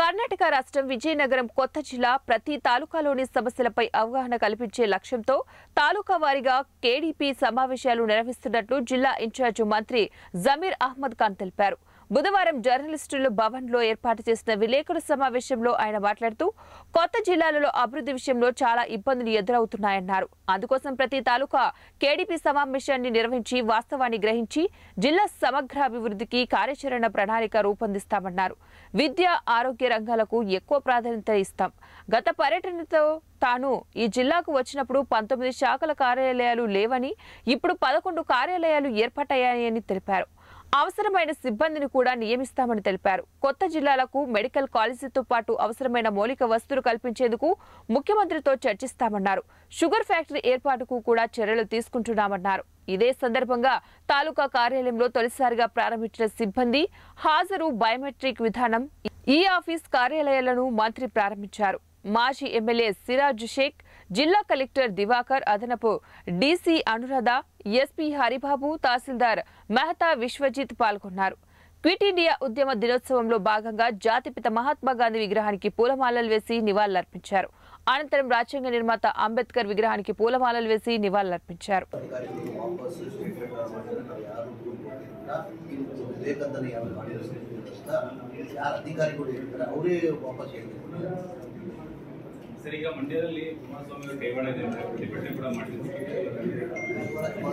కర్ణాటక రాష్ట్రం విజయనగరం కొత్త జిల్లా ప్రతి తాలూకాలోని సమస్యలపై అవగాహన కల్పించే లక్ష్యంతో తాలూకా వారీగా కేడీపీ సమావేశాలు నిర్వహిస్తున్నట్లు జిల్లా ఇన్ఛార్జ్ మంత్రి జమీర్ అహ్మద్ ఖాన్ తెలిపారు బుధవారం జర్నలిస్టులు భవన్లో ఏర్పాటు చేసిన విలేకరుల సమావేశంలో ఆయన మాట్లాడుతూ కొత్త జిల్లాలలో అభివృద్ధి విషయంలో చాలా ఇబ్బందులు ఎదురవుతున్నాయన్నారు అందుకోసం ప్రతి తాలూకా కేడీపీ సమావేశాన్ని నిర్వహించి వాస్తవాన్ని గ్రహించి జిల్లా సమగ్రాభివృద్ధికి కార్యాచరణ ప్రణాళిక రూపొందిస్తామన్నారు విద్య ఆరోగ్య రంగాలకు ఎక్కువ ప్రాధాన్యత ఇస్తాం గత పర్యటనతో తాను ఈ జిల్లాకు వచ్చినప్పుడు పంతొమ్మిది శాఖల కార్యాలయాలు లేవని ఇప్పుడు పదకొండు కార్యాలయాలు ఏర్పాటయ్యాయని తెలిపారు అవసరమైన సిబ్బందిని కూడా నియమిస్తామని తెలిపారు కొత్త జిల్లాలకు మెడికల్ కాలేజీతో పాటు అవసరమైన మౌలిక వస్తువులు కల్పించేందుకు ముఖ్యమంత్రితో చర్చిస్తామన్నారు షుగర్ ఫ్యాక్టరీ ఏర్పాటుకు కూడా చర్యలు తీసుకుంటున్నామన్నారు ఇదే సందర్భంగా తాలూకా కార్యాలయంలో తొలిసారిగా ప్రారంభించిన సిబ్బంది హాజరు బయోమెట్రిక్ విధానం ఈ ఆఫీస్ కార్యాలయాలను మంత్రి ప్రారంభించారు మాజీ ఎమ్మెల్యే సిరాజ్ షేక్ జిల్లా కలెక్టర్ దివాకర్ అదనపు డీసీ అనురాధ ఎస్పీ హరిబాబు తహసీల్దార్ మెహతా విశ్వజిత్ పాల్గొన్నారు క్విట్ ఇండియా ఉద్యమ దినోత్సవంలో భాగంగా జాతిపిత మహాత్మా గాంధీ విగ్రహానికి పూలమాలలు వేసి నివాళులర్పించారు అనంతరం రాజ్యాంగ నిర్మాత అంబేద్కర్ విగ్రహానికి పూలమాలలు వేసి నివాళులర్పించారు ಅಧಿಕಾರಿಗಳು ವಾಪಸ್ ಸ್ಟೇಟ್ಮೆಂಟ್ ಮಾಡಿದ್ರೆ ನಾವು ಯಾರು ದೂರು ಕೊಟ್ಟಿಲ್ಲ ಬೇಕಂತಾನೆ ಯಾರು ಮಾಡಿರೋದು ಅಂತ ಯಾರು ಅಧಿಕಾರಿಗಳು ಇರ್ತಾರೆ ಅವರೇ ವಾಪಸ್ ಹೇಳ್ತಾರೆ ಸರ್ ಈಗ ಮಂಡ್ಯದಲ್ಲಿ ಕುಮಾರಸ್ವಾಮಿ ಅವರು ಕೈವಾಡ ಇದೆ ಅಂತ ಪ್ರತಿಭಟನೆ ಕೂಡ ಮಾಡ್ತಿದ್ದಾರೆ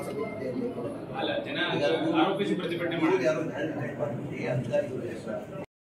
ಅಲ್ಲ ಜನ ಆರೋಪಿಸಿ ಪ್ರತಿಭಟನೆ ಯಾರು ಮಾಡ್ತಿದ್ದಾರೆ ಮ್ಯಾನೇಜ್ಮೆಂಟ್ ಮಾಡಿ ಅಧಿಕಾರಿಗಳು ಹೆಸರು